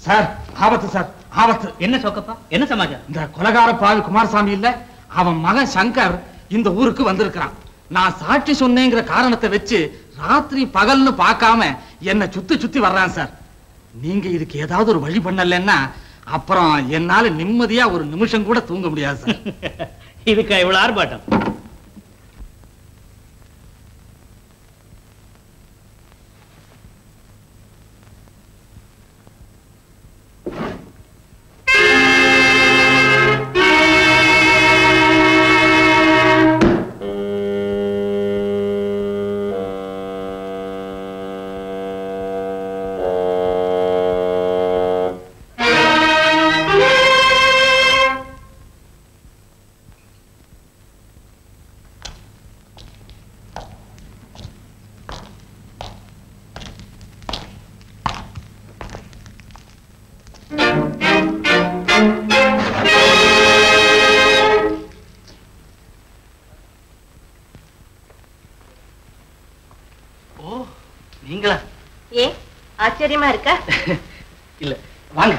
Sir ஆபத்து sir ஆபத்து என்ன சொக்கப்பா என்ன சமாச்சாரம் இந்த கொலகார பாவி குமாரசாமி இல்ல அவன் மகன் சங்கர் இந்த ஊருக்கு வந்திருக்கிறான் நான் சாட்சி சொன்னேங்கிற காரணத்தை வச்சு ராத்திரி பகல்னு பார்க்காம என்னை சுத்தி சுத்தி வர்றான் சார் நீங்க இதுக்கு ஏதாவது ஒரு வழி பண்ணலன்னா அப்புறம் என்னால நிம்மதியா ஒரு நிமிஷம் கூட தூங்க முடியாது சார் இதுக்கு இவ்வளவு ஆர்ப்பாட்டம் ஓ நீங்களா ஏ ஆச்சரியமா இருக்கா இல்ல வாங்க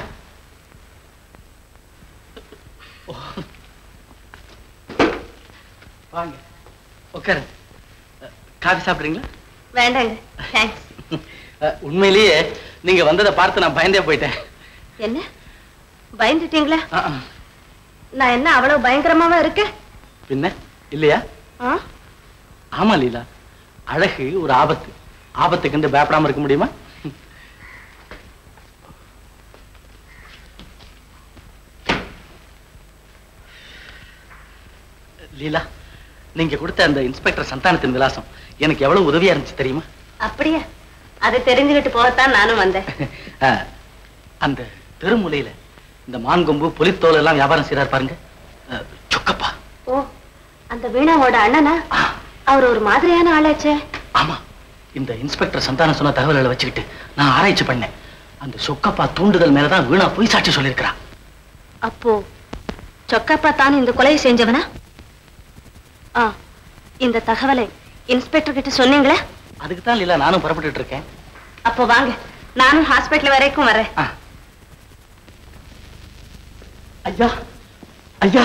ஓ. வாங்க உட்காருங்க அஹ், காபி சாப்பிடுறீங்களா வேண்டாங்க தேங்க்ஸ் அஹ், உண்மையிலேயே நீங்க வந்ததை பார்த்து நான் பயந்தே போயிட்டேன் என்ன பயந்துட்டீங்களா அஹ், அஹ். நான் என்ன அவ்வளவு பயங்கரமாவா இருக்கேன் பின்ன இல்லையா ஆ? ஆமா லீலா அழகு ஒரு ஆபத்து ஆபத்தை கண்டு பயப்படாம இருக்க முடியுமா லீலா நீங்க கொடுத்த அந்த இன்ஸ்பெக்டர் சந்தானத்தின் விலாசம் எனக்கு எவ்வளவு உதவியா இருந்துச்சு தெரியுமா அப்படியா அதை தெரிஞ்சுக்கிட்டு போகத்தான் நானும் வந்தேன் அஹ், அந்த தெருமுலையில இந்த மான்கொம்பு புலித்தோல் எல்லாம் வியாபாரம் செய்றார் பாருங்க அஹ், சொக்கப்பா ஓ அந்த வீணாவோட அண்ணனா அவர் ஒரு மாதிரியான ஆளாச்சே ஆமா இந்த இன்ஸ்பெக்டர் சந்தானம் சொன்ன தகவல்களை வச்சுக்கிட்டு நான் ஆராய்ச்சி பண்ணேன் அந்த சொக்கப்பா தூண்டுதல் மேலதான் வீணா பொய் சாட்சி சொல்லியிருக்கிறா அப்போ சொக்கப்பா தான் இந்த கொலையை செஞ்சவனா ஆ இந்த தகவலை இன்ஸ்பெக்டர் கிட்ட சொன்னீங்களா அதுக்கு தான் லீலா நானும் புறப்பட்டுட்டு இருக்கேன் அப்போ வாங்க நானும் ஹாஸ்பிட்டல் வரைக்கும் வரேன் ஆ. ஐயா ஐயா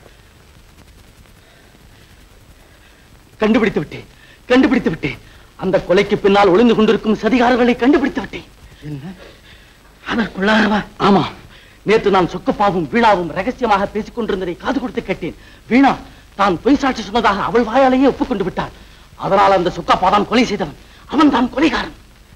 கண்டுபிடித்து விட்டேன் கண்டுபிடித்து விட்டேன் அந்த கொலைக்கு பின்னால் ஒளிந்து கொண்டிருக்கும் சதிகாரர்களை கண்டுபிடித்து விட்டேன் என்ன அதற்குள்ளாரவா ஆமா நேற்று நான் சொக்கப்பாவும் வீணாவும் ரகசியமாக பேசிக் கொண்டிருந்ததை காது கொடுத்து கேட்டேன் வீணா தான் பொய் சாட்சி சொன்னதாக அவள் வாயாலேயே ஒப்புக்கொண்டு விட்டாள் அதனால் அந்த சொக்கப்பா தான் கொலை செய்தவன் அவன் தான் கொலைகாரன்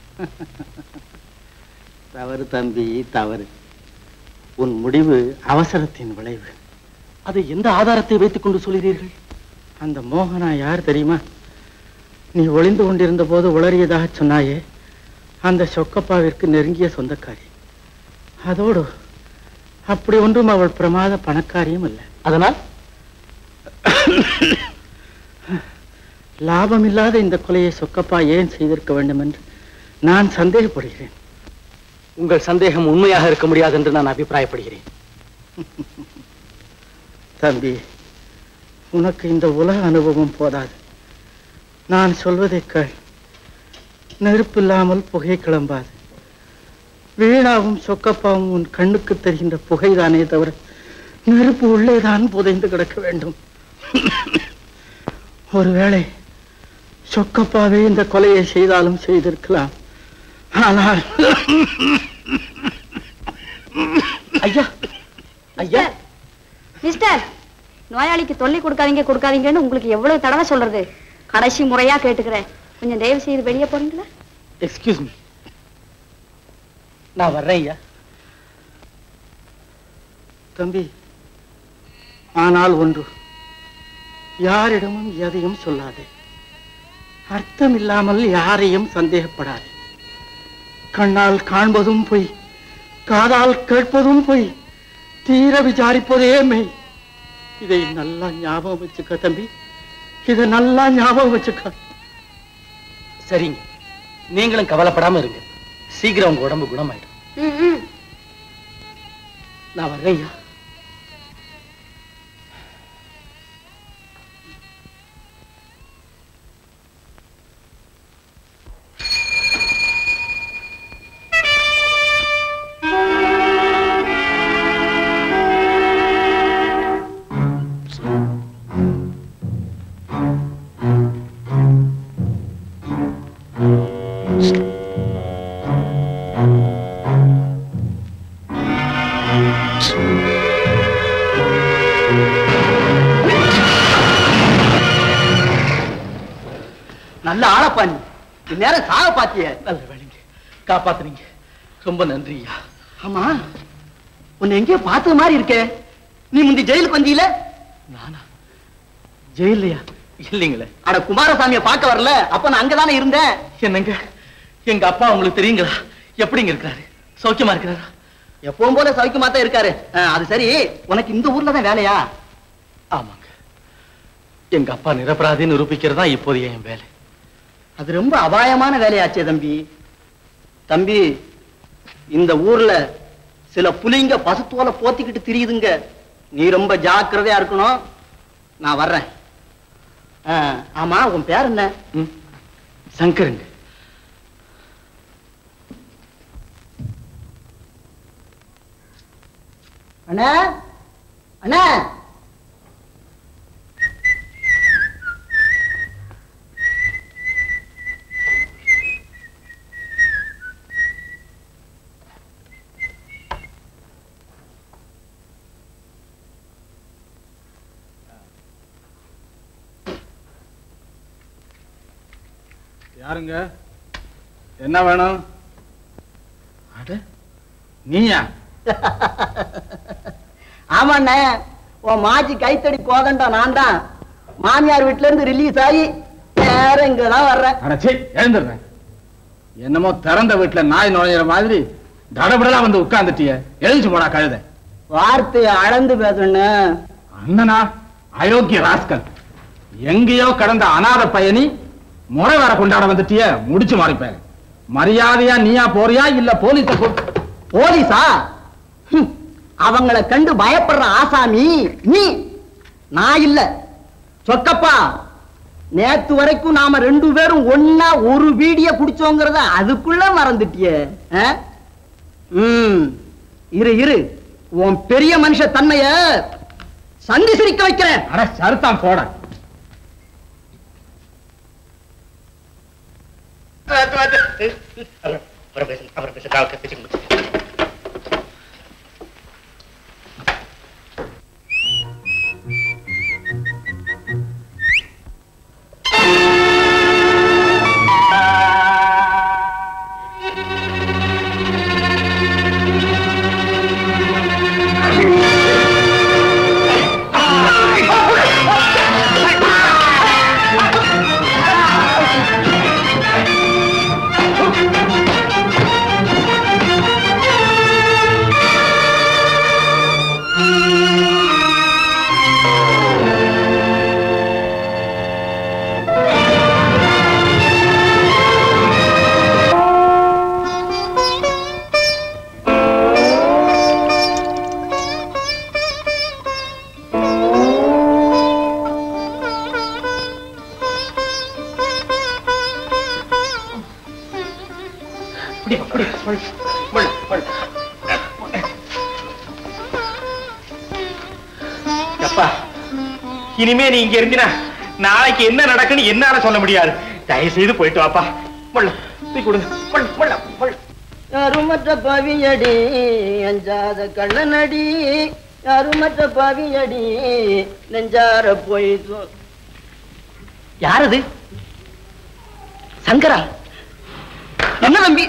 தவறு தம்பி தவறு உன் முடிவு அவசரத்தின் விளைவு அதை எந்த ஆதாரத்தை வைத்துக் கொண்டு சொல்கிறீர்கள் அந்த மோகனா யார் தெரியுமா நீ ஒளிந்து கொண்டிருந்த போது உளறியதாக சொன்னாயே அந்த சொக்கப்பாவிற்கு நெருங்கிய சொந்தக்காரி அதோடு அப்படி ஒன்றும் அவள் பிரமாத பணக்காரியும் அல்ல அதனால் லாபம் இல்லாத இந்த கொலையை சொக்கப்பா ஏன் செய்திருக்க வேண்டும் என்று நான் சந்தேகப்படுகிறேன் உங்கள் சந்தேகம் உண்மையாக இருக்க முடியாது என்று நான் அபிப்பிராயப்படுகிறேன் தம்பி உனக்கு இந்த உலக அனுபவம் போதாது நான் சொல்வதை கேள் நெருப்பில்லாமல் புகை கிளம்பாது வீணாவும் சொக்கப்பாவும் உன் கண்ணுக்கு தெரிகின்ற புகைதானே தவிர நெருப்பு உள்ளேதான் புதைந்து கிடக்க வேண்டும் ஒருவேளை சொக்கப்பாவே இந்த கொலையை செய்தாலும் செய்திருக்கலாம் ஆனால் ஐயா ஐயா மிஸ்டர் நோயாளிக்கு தொல்லை கொடுக்காதீங்க கொடுக்காதீங்கன்னு உங்களுக்கு எவ்வளவு தடவை சொல்றது கடைசி முறையா கேட்டுக்கிறேன் கொஞ்சம் தயவு செய்து வெளியே போறீங்களா எக்ஸ்கியூஸ் மீ நான் வர்றேன் ஐயா தம்பி ஆனால் ஒன்று யாரிடமும் எதையும் சொல்லாதே அர்த்தம் இல்லாமல் யாரையும் சந்தேகப்படாதே கண்ணால் காண்பதும் பொய் காதால் கேட்பதும் பொய் தீர விசாரிப்பதே மெய் இதை நல்லா ஞாபகம் வச்சுக்க தம்பி இதை நல்லா ஞாபகம் வச்சுக்க சரிங்க நீங்களும் கவலைப்படாம இருங்க சீக்கிரம் உங்க உடம்பு குணமாயிடும் நான் வர்றேன் ஐயா ஆ நல்ல ஆளப்பா நீ இந்நேரம் சாக பாத்திய நல்ல வேலைங்க காப்பாத்துனீங்க ரொம்ப நன்றியா ஆமா உன்னை எங்கேயோ பார்த்தது மாதிரி இருக்கே நீ முந்தி ஜெயிலுக்கு வந்தீல நானா ஜெயிலையா இல்லைங்களே அட குமாரசாமியை பார்க்க வரல அப்ப நான் அங்கதானே இருந்தேன் என்னங்க எங்க அப்பா உங்களுக்கு தெரியுங்களா எப்படிங்க இருக்கிறாரு சௌக்கியமா இருக்கிறாரா எப்பவும் போல சௌக்கியமா தான் இருக்காரு அஹ், அது சரி உனக்கு இந்த ஊர்ல தான் வேலையா ஆமாங்க எங்க அப்பா நிரபராதி நிரூபிக்கிறது தான் இப்போதைய என் வேலை அது ரொம்ப அபாயமான வேலையாச்சே தம்பி தம்பி இந்த ஊர்ல சில புலிங்க பசுத்தோலை போத்திக்கிட்டு திரியுதுங்க நீ ரொம்ப ஜாக்கிரதையா இருக்கணும் நான் வர்றேன் ஆ, ஆமா உன் பேர் என்ன சங்கருங்க அண்ணா அண்ணா யாருங்க என்ன வேணும் அட நீயா ஆமாண்ணே உன் மாச்சி கைத்தடி கோதண்டா நான் தான் மாமியார் வீட்டுல இருந்து ரிலீஸ் ஆகி நேர இங்கதான் வர்றேன் அடச்சி எழுந்துடுறேன் என்னமோ திறந்த வீட்டுல நாய் நுழையிற மாதிரி தடபடலா வந்து உட்கார்ந்துட்டிய எழுதிச்சு போடா கழுத வார்த்தையை அளந்து பேசணும் அண்ணனா அயோக்கிய ராஸ்கல் எங்கேயோ கடந்த அனாத பயணி முறை வர கொண்டாட வந்துட்டிய முடிச்சு மாறிப்பேன் மரியாதையா நீயா போறியா இல்ல போலீஸ கூப்பிட்டு போலீஸா ஹம், அவங்கள கண்டு பயப்படுற ஆசாமி நீ நான் இல்ல சொக்கப்பா நேத்து வரைக்கும் நாம ரெண்டு பேரும் ஒன்னா ஒரு வீடிய குடிச்சோங்கிறத அதுக்குள்ள மறந்துட்டியே ஆ? ம் இரு இரு உன் பெரிய மனுஷ தன்மைய சந்தி சிரிக்க வைக்கிறேன் அட சருத்தான் போட அப்பா இனிமே நீ இங்க இருந்தினா நாளைக்கு என்ன நடக்குன்னு என்னால சொல்ல முடியாது தயவு செய்து போயிட்டு வாப்பா முள்ள தூக்கி கொடுங்க முள்ள முள்ள முள்ள யாருமற்ற பவியடி அஞ்சாத கள்ளனடி யாருமற்ற பவியடி நெஞ்சார போய் யாரது சங்கரா என்ன தம்பி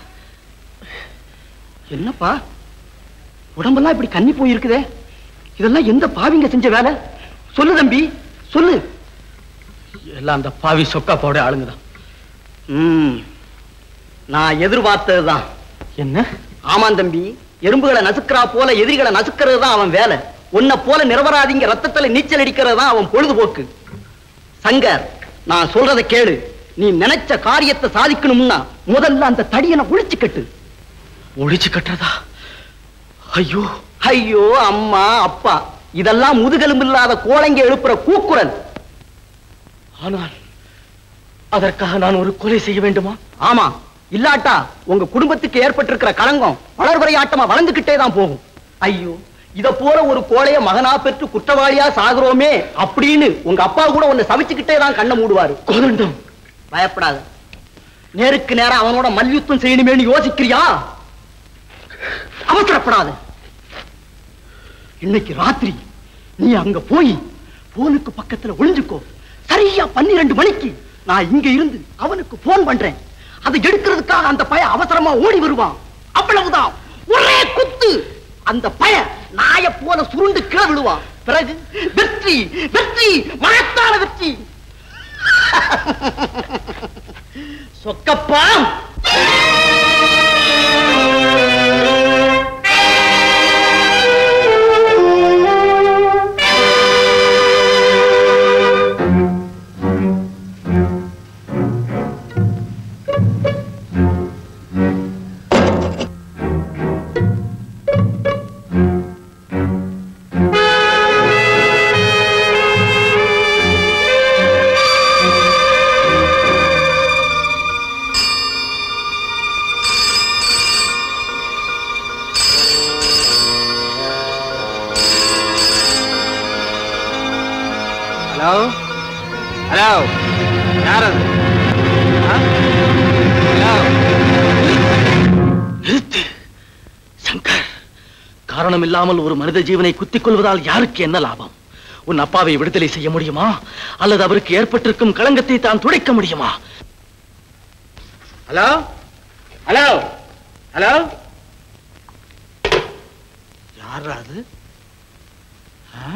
என்னப்பா உடம்பெல்லாம் இப்படி கன்னி போயிருக்குதே இதெல்லாம் எந்த பாவிங்க செஞ்ச வேலை சொல்லு தம்பி சொல்லு எல்லாம் அந்த பாவி சொக்காப்பாவோட ஆளுங்கதான் ம் நான் எதிர்பார்த்ததுதான் என்ன ஆமாம் தம்பி எறும்புகளை நசுக்கிறா போல எதிரிகளை நசுக்கிறது தான் அவன் வேலை உன்னை போல நிரபராதிங்க ரத்தத்துல நீச்சல் அடிக்கிறது தான் அவன் பொழுதுபோக்கு சங்கர் நான் சொல்றத கேளு நீ நினைச்ச காரியத்தை சாதிக்கணும்னா முதல்ல அந்த தடியனை ஒழிச்சு கட்டு ஒழிச்சு கட்டுறதா ஐயோ ஐயோ அம்மா அப்பா இதெல்லாம் முதுகெலும்பு இல்லாத கோழைங்க எழுப்புற கூக்குரல் ஆனால் அதற்காக நான் ஒரு கொலை செய்ய வேண்டுமா ஆமா இல்லாட்டா உங்க குடும்பத்துக்கு ஏற்பட்டிருக்கிற களங்கம் வளர்வரை ஆட்டமா வளர்ந்துகிட்டே தான் போகும் ஐயோ இத போல ஒரு கோழைய மகனா பெற்று குற்றவாளியா சாகுறோமே அப்படின்னு உங்க அப்பா கூட உன்னை சவிச்சுக்கிட்டே தான் கண்ணை மூடுவாரு கோதண்டம் பயப்படாத நேருக்கு நேரம் அவனோட மல்யுத்தம் செய்யணுமேன்னு யோசிக்கிறியா அவசரப்படாத இன்னைக்கு ராத்திரி நீ அங்க போய் போனுக்கு பக்கத்துல ஒளிஞ்சுக்கோ சரியா பன்னிரண்டு மணிக்கு நான் இங்க இருந்து அவனுக்கு போன் பண்றேன் அதை எடுக்கிறதுக்காக அந்த பையன் அவசரமா ஓடி வருவான் அவ்வளவுதான் ஒரே குத்து அந்த பையன் நாய போல சுருண்டு கீழே விழுவான் பிறகு வெற்றி வெற்றி மகத்தான வெற்றி சொக்கப்பா ஹலோ ஹலோ யார் அது ஆ? ஹலோ நிறுத்து சங்கர் காரணம் இல்லாமல் ஒரு மனித ஜீவனை குத்திக் கொள்வதால் யாருக்கு என்ன லாபம் உன் அப்பாவை விடுதலை செய்ய முடியுமா அல்லது அவருக்கு ஏற்பட்டிருக்கும் களங்கத்தை தான் துடைக்க முடியுமா ஹலோ ஹலோ ஹலோ யாரா அது ஆ?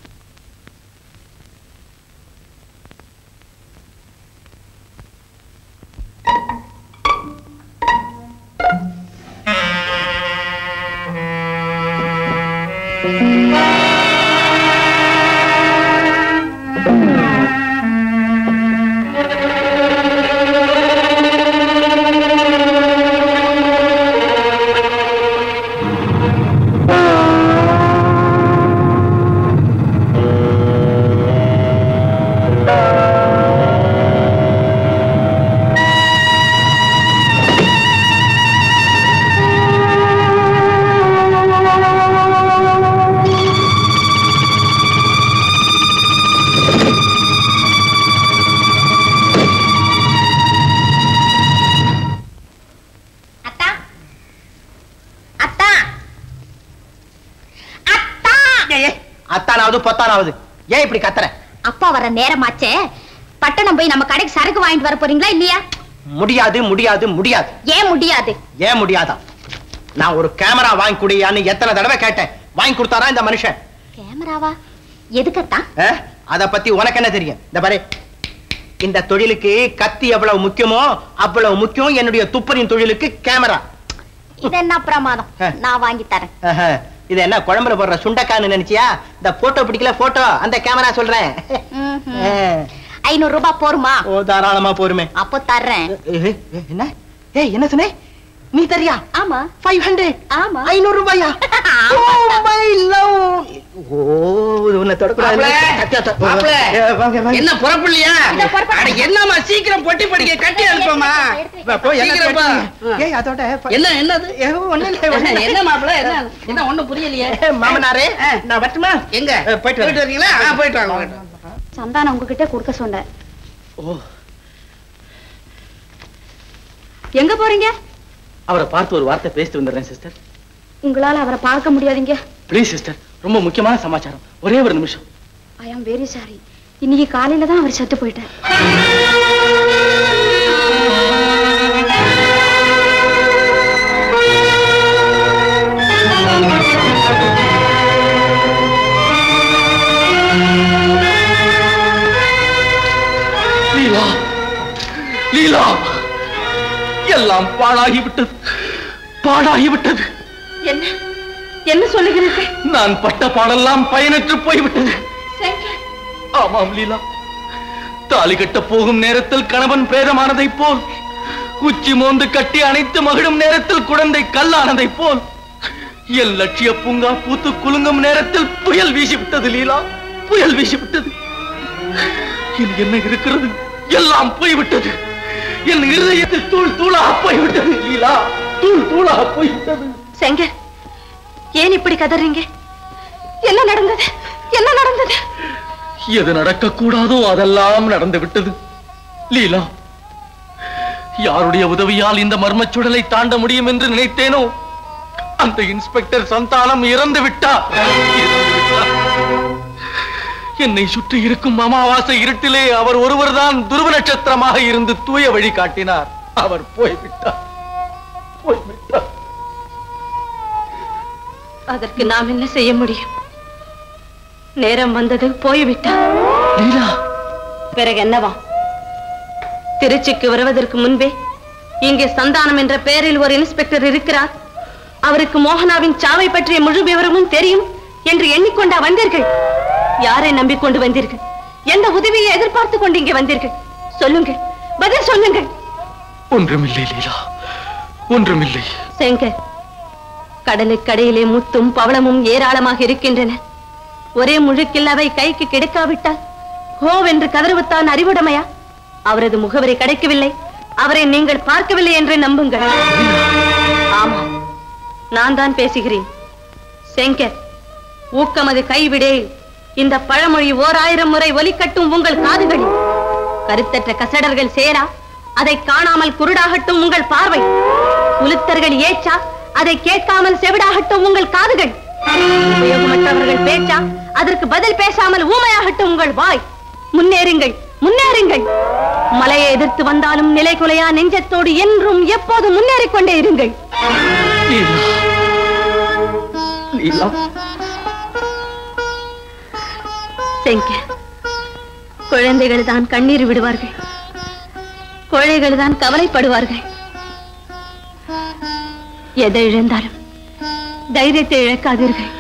அத்தா அத்தா அத்தா அத்தானாவது பொத்தானாவது ஏன் இப்படி கத்துற அப்பா வர நேரமாச்சே பட்டணம் போய் நம்ம கடைக்கு சரக்கு வாங்கிட்டு வர போறீங்களா இல்லையா முடியாது முடியாது முடியாது ஏன் முடியாது ஏன் முடியாதா நான் ஒரு கேமரா வாங்கி குடியான்னு எத்தனை தடவை கேட்டேன் வாங்கி கொடுத்தாரா இந்த மனுஷன் கேமராவா எதுக்கத்தா அஹ், அத பத்தி உனக்கு என்ன தெரியும் இந்த பாரு இந்த தொழிலுக்கு கத்தி எவ்வளவு முக்கியமோ அவ்வளவு முக்கியம் என்னுடைய துப்பறியும் தொழிலுக்கு கேமரா இது என்ன பிரமாதம் ஆ. நான் வாங்கி தரேன் ஆஹா, இது என்ன குழம்புல போடுற சுண்டக்கான்னு நினைச்சியா இந்த போட்டோ பிடிக்கல போட்டோ அந்த கேமரா சொல்றேன் ம்ஹும். அஹ், ஐநூறு ரூபாய் போருமா ஓ தாராளமா போருமே அப்போ தர்றேன் ஏய், ஏய், என்ன ஏய் என்ன சொன்னே நீ தரியா ஆமா ஃபைவ் ஹண்ட்ரட் ஆமா ஐநூறு ரூபாயா ஆமா. Oh my love. ஓ இது உன்னை தொடக்கூடாது மாப்பிள, கத்தியா தொ- மாப்பிள. ஏ, வாங்க, வாங்க. என்ன புறப்படலையா இதோ புறப்பட்டேன். அட, என்னம்மா சீக்கிரம் பொட்டி படிக்க கட்டி அனுப்பமா வா, போ, என்ன சீக்கிரம்ப்பா. கேட்டீங்க? ஏய், அதோட ப- என்ன என்னது ஏ, ஒண்ணும் இல்ல, ஒண்ணும் இல்ல. என்ன மாப்பிள என்ன என்ன ஒண்ணும் புரியலையே ஏ, மாமனாரே நான் வரட்டுமா எங்க ஏ, போயிட்டு வரேன். வரீங்களா ஆ, போயிட்டு வாங்க போயிட்டு வாங்க. சந்தானம் உங்ககிட்ட கொடுக்க சொன்னேன் ஓ எங்க போறீங்க அவரை பார்த்து ஒரு வார்த்தை பேசிட்டு வந்துடுறேன் சிஸ்டர் உங்களால அவரை பார்க்க முடியாதீங்க ப்ளீஸ் சிஸ்டர் ரொம்ப முக்கியமான சமாச்சாரம் ஒரே ஒரு நிமிஷம் ஐ ஆம் வெரி சாரி இன்னைக்கு காலையில தான் அவர் செத்து போயிட்டார் லீலா லீலா எல்லாம் பாழாகிவிட்டது பாழாகிவிட்டது என்ன என்ன சொல்லுகிறீர்கள் நான் பட்ட பாடெல்லாம் பயனற்று போய்விட்டது ஆமாம் லீலா தாலி கட்ட போகும் நேரத்தில் கணவன் பிரேதமானதைப் போல் உச்சி மோந்து கட்டி அணைத்து மகிழும் நேரத்தில் குழந்தை கல்லானதைப் போல் என் லட்சிய பூங்கா பூத்து குலுங்கும் நேரத்தில் புயல் வீசிவிட்டது லீலா புயல் வீசிவிட்டது இனி என்ன இருக்கிறது எல்லாம் போய்விட்டது என் இருதயத்தில் தூள் தூளாக போய்விட்டது லீலா தூள் தூளாக போய்விட்டது செங்கர் ஏன் இப்படி கதறீங்க என்ன நடந்தது என்ன நடந்தது எது நடக்கக்கூடாதோ அதெல்லாம் நடந்து விட்டது லீலா யாருடைய உதவியால் இந்த மர்மச் சுடலை தாண்ட முடியும் என்று நினைத்தேனோ அந்த இன்ஸ்பெக்டர் சந்தானம் இறந்து விட்டார் இறந்து விட்டார். என்னை சுற்றி இருக்கும் அமாவாசை இருட்டிலே அவர் ஒருவர்தான் துருவ நட்சத்திரமாக இருந்து தூய வழி காட்டினார் அவர் போய்விட்டார் போய்விட்டார் அதற்கு நாம் என்ன செய்ய முடியும் நேரம் வந்தது போய்விட்டார் லீலா பிறகு என்னவா திருச்சிக்கு வருவதற்கு முன்பே இங்கே சந்தானம் என்ற பெயரில் ஒரு இன்ஸ்பெக்டர் இருக்கிறார் அவருக்கு மோகனாவின் சாவை பற்றிய முழு விவரமும் தெரியும் என்று எண்ணிக்கொண்டா வந்தீர்கள் யாரை நம்பிக்கொண்டு வந்தீர்கள் எந்த உதவியை எதிர்பார்த்து கொண்டு இங்கே வந்தீர்கள் சொல்லுங்கள் பதில் சொல்லுங்கள் ஒன்றுமில்லை லீலா ஒன்றுமில்லை செங்கர் கடலுக்கடையிலே முத்தும் பவளமும் ஏராளமாக இருக்கின்றன ஒரே முழுக்கில் அவை கைக்கு கிடைக்காவிட்டால் ஹோவென்று கதறுவத்தான் அறிவுடைமையா அவரது முகவரி கிடைக்கவில்லை அவரை நீங்கள் பார்க்கவில்லை என்று நம்புங்கள் ஆமாம் நான் தான் பேசுகிறேன் செங்கர் ஊக்கமது கைவிடே இந்த பழமொழி ஓர் ஆயிரம் முறை ஒலிக்கட்டும் உங்கள் காதுகளில் கருத்தற்ற கசடர்கள் சேரா அதை காணாமல் குருடாகட்டும் உங்கள் பார்வை உலுத்தர்கள் ஏச்சா அதை கேட்காமல் செவிடாகட்டும் உங்கள் காதுகள் உபயோகமற்றவர்கள் பேச்சா அதற்கு பதில் பேசாமல் ஊமையாகட்டும் உங்கள் வாய் முன்னேறுங்கள் முன்னேறுங்கள் மலையை எதிர்த்து வந்தாலும் நிலை குலையா நெஞ்சத்தோடு என்றும் எப்போதும் முன்னேறிக் கொண்டே இருங்கள் லீலா லீலா செங்க குழந்தைகள் தான் கண்ணீர் விடுவார்கள் கோழைகள் தான் கவலைப்படுவார்கள் எதை இழந்தாலும் தைரியத்தை இழக்காதீர்கள்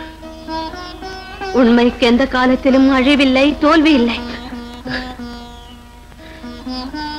உண்மைக்கு எந்த காலத்திலும் அழிவில்லை தோல்வி இல்லை